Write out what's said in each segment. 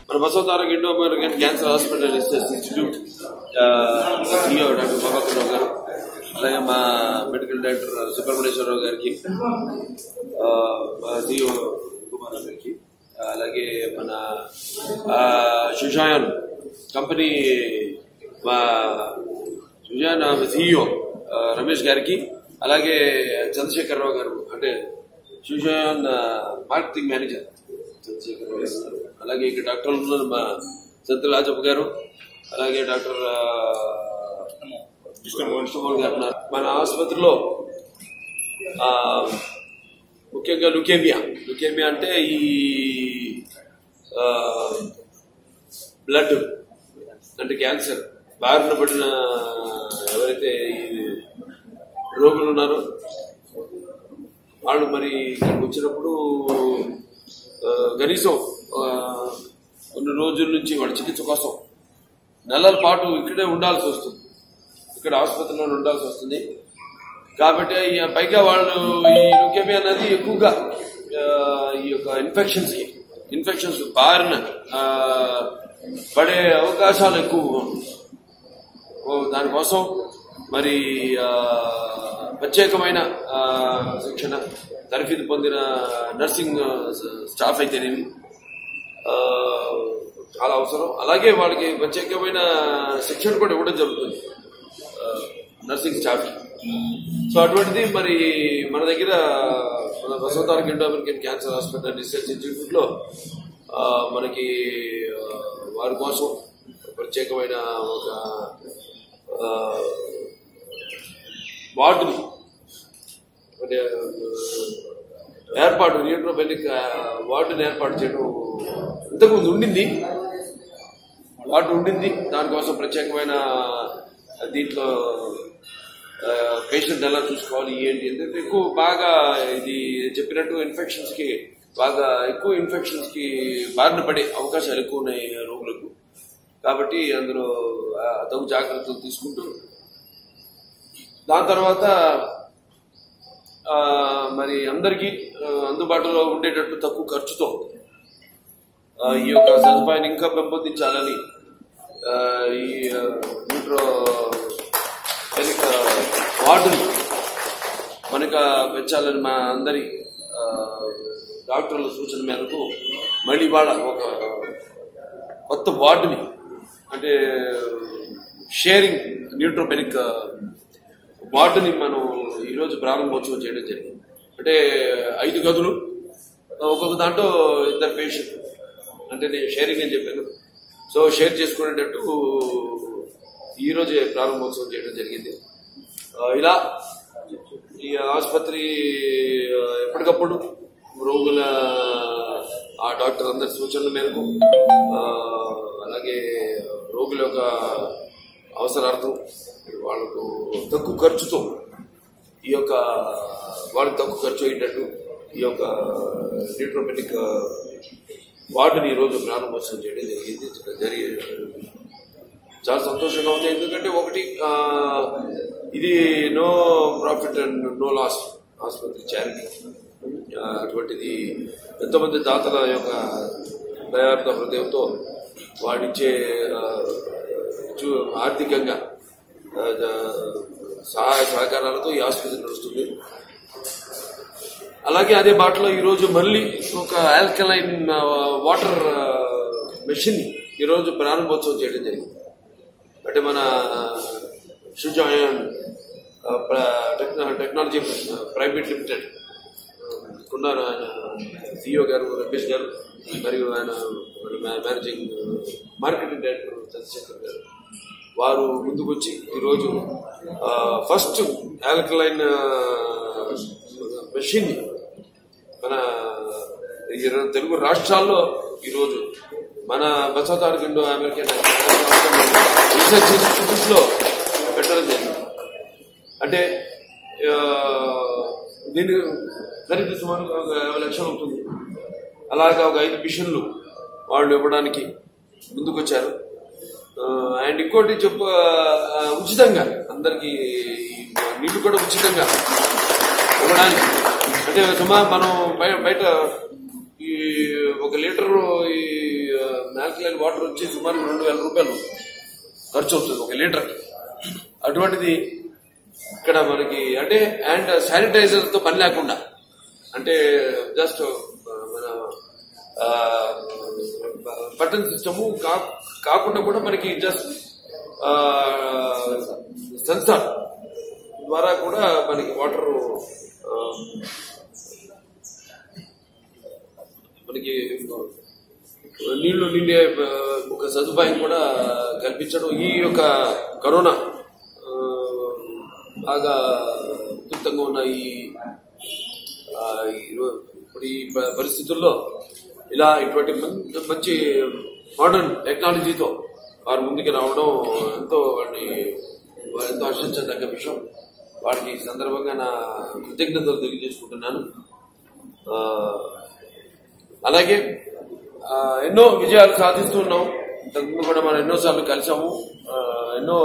మన Basavataraka Indo American cancer hospital research institute CEO doctor Prabhakar Rao garu అలాగే మా మెడికల్ డైరెక్టర్ సుబ్రహ్మణ్యేశ్వరరావు గారికి ఆ, మా సిఇఓ కుమార్ గారికి అలాగే మన ఆ, సుషాయన్ కంపెనీ మా సుజాన్ సిఇఓ రమేష్ గారికి అలాగే చంద్రశేఖరరావు గారు అంటే సుజాన్ మార్కెటింగ్ మేనేజర్ చంద్రశేఖరరావు గారు అలాగే ఇక్కడ డాక్టర్లు ఉన్నారు మా సంతుల రాజప్ప గారు అలాగే డాక్టర్ ఆ, కృష్ణమోహన్ గారు ఉన్నారు మన ఆసుపత్రిలో ఆ, ముఖ్యంగా లుకేమియా లుకేమియా అంటే ఈ ఆ, బ్లడ్ అంటే క్యాన్సర్ బారిన పడిన ఎవరైతే ఈ రోగులు ఉన్నారో వాళ్ళు మరి ఇక్కడికి వచ్చినప్పుడు ఆ, కనీసం ఆ, కొన్ని రోజుల నుంచి వాళ్ళ చికిత్స కోసం నెలల పాటు ఇక్కడే ఉండాల్సి వస్తుంది ఇక్కడ ఆసుపత్రిలో ఉండాల్సి వస్తుంది కాబట్టి ఈ పైగా వాళ్ళు ఈ లుకేమియా అనేది ఎక్కువగా ఆ, ఈ యొక్క ఇన్ఫెక్షన్స్ ఇన్ఫెక్షన్స్ బారిన ఆ, పడే అవకాశాలు ఎక్కువగా ఉన్నాయి ఓ దానికోసం మరి ఆ, ప్రత్యేకమైన ఆ, శిక్షణ తరఫీదు పొందిన నర్సింగ్ స్టాఫ్ అయితేనేమి ఆ, చాలా అవసరం అలాగే వాళ్ళకి ప్రత్యేకమైన శిక్షణ కూడా ఇవ్వడం జరుగుతుంది ఆ, నర్సింగ్ స్టాఫ్ సో అటువంటిది మరి మన దగ్గర మన Basavataraka Indo American cancer hospital research institute లో ఆ, మనకి ఆ, వారి కోసం ప్రత్యేకమైన ఒక ఆ, వార్డుని అంటే ఆ, ఏర్పాటు న్యూట్రోపెనిక్ వార్డుని ఏర్పాటు చేయడం ఇంతకుముందు ఉండింది వార్డు ఉండింది దానికోసం ప్రత్యేకమైన దీంట్లో పేషెంట్ ఎలా చూసుకోవాలి ఏంటి అంటే ఎక్కువ బాగా ఇది చెప్పినట్టు ఇన్ఫెక్షన్స్ కి బాగా ఎక్కువ ఇన్ఫెక్షన్స్ కి బారిన పడే అవకాశాలు ఎక్కువ ఉన్నాయి రోగులకు కాబట్టి అందులో ఆ, తగు జాగ్రత్తలు తీసుకుంటూ దాని తర్వాత ఆ, మరి అందరికీ ఆ, అందుబాటులో ఉండేటట్టు తక్కువ ఖర్చుతో ఆ, ఈ యొక్క సదుపాయాన్ని ఇంకా పెంపొందించాలని ఆ, ఈ ఆ, న్యూట్రో ఎలిక వార్డుని మనక పెంచాలని మా అందరి ఆ, డాక్టర్ల సూచన మేరకు మళ్ళీ వాళ్ళ ఒక కొత్త వార్డుని అంటే షేరింగ్ న్యూట్రోపెనిక్ వార్డుని మనం ఈరోజు ప్రారంభోత్సవం చేయడం జరిగింది అంటే ఐదు గదులు ఒక్కొక్క దాంట్లో ఇద్దరు పేషెంట్ అంటే నేను షేరింగ్ అని చెప్పాను సో షేర్ చేసుకునేటట్టు ఈ రోజే ప్రారంభోత్సవం చేయడం జరిగింది ఆ, ఇలా ఈ ఆసుపత్రి ఆ, ఎప్పటికప్పుడు రోగుల ఆ డాక్టర్ అందరి సూచనల మేరకు ఆ, అలాగే రోగుల యొక్క అవసరార్థం వాళ్ళకు తక్కువ ఖర్చుతో ఈ యొక్క వాళ్ళకి తక్కువ ఖర్చు అయ్యేటట్టు ఈ యొక్క న్యూట్రోపెటిక్ వార్డుని ఈరోజు ప్రారంభోత్సవం చేయడం జరిగింది జరిగి చాలా సంతోషంగా ఉంది ఎందుకంటే ఒకటి ఆ, ఇది no profit and no loss ఆసుపత్రి చారిటీ ఆ, అటువంటిది ఎంతోమంది దాతల యొక్క దయార్థ హృదయంతో వాడిచ్చే ఆ, చూ- ఆర్థికంగా ఆ, జ- సహాయ సహకారాలతో ఈ ఆసుపత్రి నడుస్తుంది అలాగే అదే బాటలో ఈరోజు మళ్ళీ ఒక ఆల్కలైన్ ఆ, వాటర్ ఆ, మెషిన్ ఈరోజు ప్రారంభోత్సవం చేయడం జరిగింది అంటే మన షుజాయన్ టెక్నాలజీ ప్రైవేట్ లిమిటెడ్ ఉన్నారు ఆయన సిఇఓ గారు రమేష్ గారు మరియు ఆయన మన మేనేజింగ్ మార్కెటింగ్ డైరెక్టర్ చంద్రశేఖర్ గారు వారు ముందుకొచ్చి ఈరోజు ఫస్ట్ ఆల్కలైన్ మెషిన్ మన ఈ రెండు తెలుగు రాష్ట్రాల్లో ఈరోజు మన Basavataraka Indo American research institute లో పెట్టడం జరిగింది అంటే ఆ, దీని ఖరీదు సుమారు ఒక యాభై లక్షలు ఉంటుంది అలాగా ఒక ఐదు మిషన్లు వాళ్ళు ఇవ్వడానికి ముందుకొచ్చారు ఆ, అండ్ ఇంకోటి చెప్ప ఆ, ఉచితంగా అందరికి నీళ్లు కూడా ఉచితంగా ఇవ్వడానికి అంటే సుమారు మనం బయ- బయట ఈ ఒక లీటర్ ఈ న్యాచురల్ వాటర్ వచ్చి సుమారు రెండు వేల రూపాయలు ఖర్చు అవుతుంది ఒక లీటర్ అటువంటిది ఇక్కడ మనకి అంటే అండ్ శానిటైజర్ తో పని లేకుండా అంటే జస్ట్ మన బటన్ సిస్టము కాకుండా కూడా మనకి జస్ట్ సెన్సార్ ద్వారా కూడా మనకి వాటర్ మనకి నీళ్లు నిండే ఆ, ఒక సదుపాయం కూడా కల్పించడం ఈ యొక్క కరోనా ఆ, బాగా ఉధృతంగా ఉన్న ఈ ఆ, ఈ రో- ఇప్పుడు ఈ ప- పరిస్థితుల్లో ఇలా ఇటువంటి మం- మంచి మోడర్న్ టెక్నాలజీతో వారు ముందుకు రావడం ఎంతో వాడిని ఎంతో హర్షించదగ్గ విషయం వారికి ఈ సందర్భంగా నా కృతజ్ఞతలు తెలియజేసుకుంటున్నాను ఆ, అలాగే ఆ, ఎన్నో విజయాలు సాధిస్తూ ఉన్నాం ఇంతకుముందు కూడా మనం ఎన్నోసార్లు కలిసాము ఆ, ఎన్నో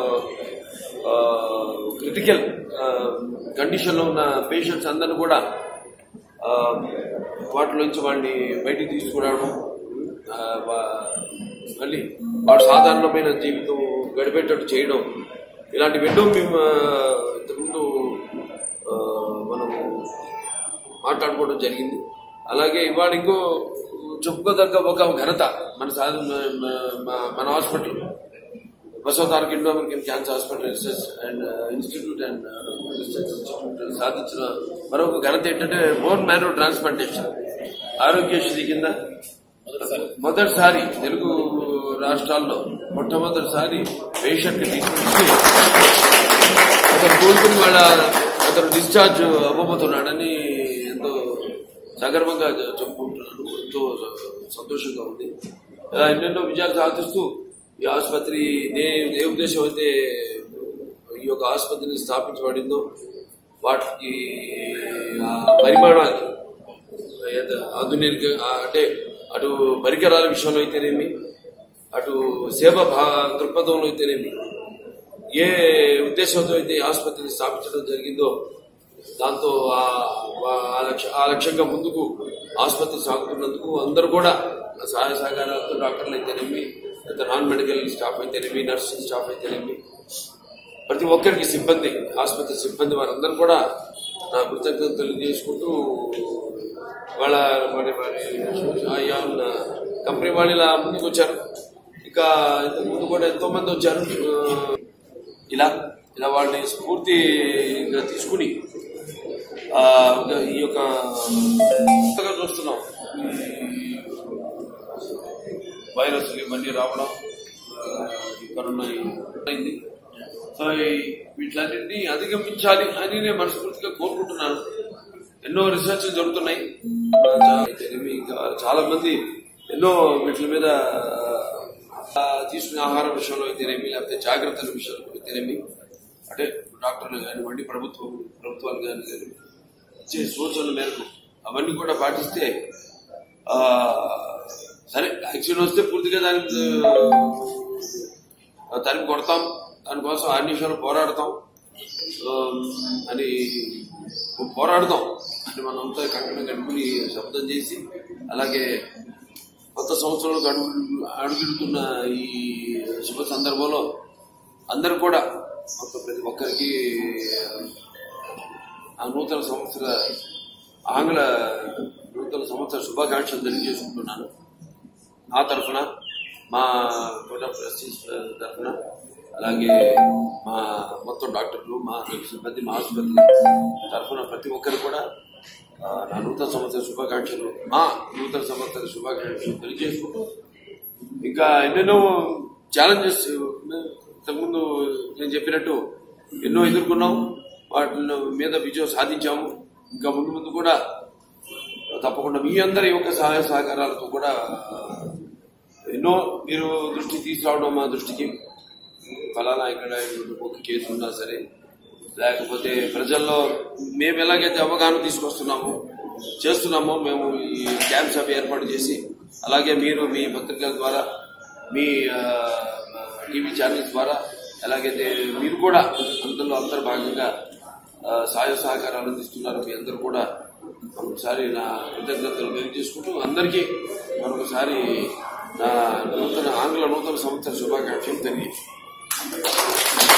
క్రిటికల్ కండిషన్ లో ఉన్న పేషెంట్స్ అందరిని కూడా ఆ, వాటిలోంచి వాడిని బయటికి తీసుకురావడం ఆ, వా- మళ్ళీ వాడు సాధారణమైన జీవితం గడిపేటట్టు చేయడం ఇలాంటివి ఎన్నో మేము ఆ, ఇంతకుముందు ఆ, మనము మాట్లాడుకోవడం జరిగింది అలాగే ఇవాళ ఇంకో చెప్పుకోదగ్గ ఒక ఘనత మన సాధ మన- మన- మన hospital Basavataraka Indo American cancer hospital research and institute and research institute సాధించిన మరొక ఘనత ఏంటంటే బోన్ మ్యారో ట్రాన్స్ప్లాంటేషన్ ఆరోగ్యశ్రీ కింద మొదటిసారి తెలుగు రాష్ట్రాల్లో మొట్టమొదటిసారి పేషెంట్ తీసుకొచ్చి అతను కోలుకుని వాళ్ళ అతను డిశ్చార్జ్ అవ్వబోతున్నాడని ఎంతో సగర్వంగా చె- చెప్పుకుంటున్నాను ఎంతో సంతోషంగా ఉంది ఇలా ఎన్నెన్నో విజయాలు సాధిస్తూ ఈ ఆసుపత్రి ఏ ఏ ఉద్దేశం అయితే ఈ యొక్క ఆసుపత్రిని స్థాపించబడిందో వాటికి ఆ పరిమాణాలు ఏద- ఆధునిక ఆ అంటే అటు పరికరాల విషయంలో అయితేనేమి అటు సేవ భా దృక్పథంలో అయితేనేమి ఏ ఉద్దేశంతో అయితే ఈ ఆసుపత్రిని స్థాపించడం జరిగిందో దాంతో ఆ- ఆ లక్ష్య- ఆ లక్ష్యంగా ముందుకు ఆసుపత్రి సాగుతున్నందుకు అందరూ కూడా సహాయ సహకారాలతో డాక్టర్లు అయితేనేమి లేదా నాన్ మెడికల్ స్టాఫ్ అయితేనేమి నర్సింగ్ స్టాఫ్ అయితేనేమి ప్రతి ఒక్కరికి సిబ్బంది ఆసుపత్రి సిబ్బంది వారందరూ కూడా నా కృతజ్ఞతలు తెలియజేసుకుంటూ వాళ్ళ మరి మరి ఆయా ఉన్న కంపెనీ వాళ్ళు ఇలా ముందుకు వచ్చారు ఇంకా ఇంతకు ముందు కూడా ఎంతో మంది వచ్చారు ఆ, ఇలా ఇలా వాళ్ళని స్ఫూర్తిగా తీసుకుని ఆ, ఇంకా ఈ యొక్క కొత్తగా చూస్తున్నాం ఈ వైరస్ ఇవన్నీ రావడం ఆ, ఈ కరోనా అయింది సో ఈ వీటిలన్నింటినీ అధిగమించాలి అని నేను మనస్ఫూర్తిగా కోరుకుంటున్నాను ఎన్నో రీసెర్చ్ జరుగుతున్నాయి ఆ, చా- తెలివి ఇంకా చాలా మంది ఎన్నో వీటి మీద ఆ, తీసుకునే ఆహారం విషయంలో అయితేనేమి లేకపోతే జాగ్రత్తల విషయంలో అయితేనేమి అంటే డాక్టర్లు కానివ్వండి ప్రభుత్వం ప్రభుత్వాలు కానీ కానీ ఇచ్చే సూచనల మేరకు అవన్నీ కూడా పాటిస్తే ఆ, సరే వ్యాక్సిన్ వస్తే పూర్తిగా దాని దాన్ని కొడతాం దానికోసం ఆరు నిమిషాలు పోరాడతాం ఆ, అని పోరాడతాం అని మనంతా కంకణం కట్టుకుని శబ్దం చేసి అలాగే కొత్త సంవత్సరంలో అడుగు అడుగుతున్న ఈ శుభ సందర్భంలో అందరూ కూడా మొత్తం ప్రతి ఒక్కరికి ఆ నూతన సంవత్సర ఆంగ్ల నూతన సంవత్సర శుభాకాంక్షలు తెలియజేసుకుంటున్నాను నా తరఫున మా కోట ప్రెస్టీజ్ తరఫున అలాగే మా మొత్తం డాక్టర్లు మా సిబ్బంది మా ఆసుపత్రి తరఫున ప్రతి ఒక్కరు కూడా ఆ, నా నూతన సంవత్సర శుభాకాంక్షలు మా నూతన సంవత్సర శుభాకాంక్షలు తెలియజేసుకుంటూ ఇంకా ఎన్నెన్నో ఛాలెంజెస్ ఇంతకుముందు నేను చెప్పినట్టు ఎన్నో ఎదుర్కొన్నాం వాటి మీద విజయం సాధించాము ఇంకా ముందు ముందు కూడా తప్పకుండా మీ అందరి యొక్క సహాయ సహకారాలతో కూడా ఎన్నో మీరు దృష్టి తీసుకురావడం మా దృష్టికి ఫలానా ఇక్కడ ఒక కేసు ఉన్నా సరే లేకపోతే ప్రజల్లో మేము ఎలాగైతే అవగాహన తీసుకొస్తున్నామో చేస్తున్నామో మేము ఈ క్యాంప్ సభ ఏర్పాటు చేసి అలాగే మీరు మీ పత్రికల ద్వారా మీ ఆ, టీవీ ఛానల్స్ ద్వారా ఎలాగైతే మీరు కూడా అందులో అంతర్భాగంగా ఆ, సహాయ సహకారాలు అందిస్తున్నారు మీ అందరూ కూడా ఒకసారి నా కృతజ్ఞతలు తెలియజేసుకుంటూ అందరికీ మరొకసారి నా నూతన ఆంగ్ల నూతన సంవత్సర శుభాకాంక్షలు తెలియజేస్తాను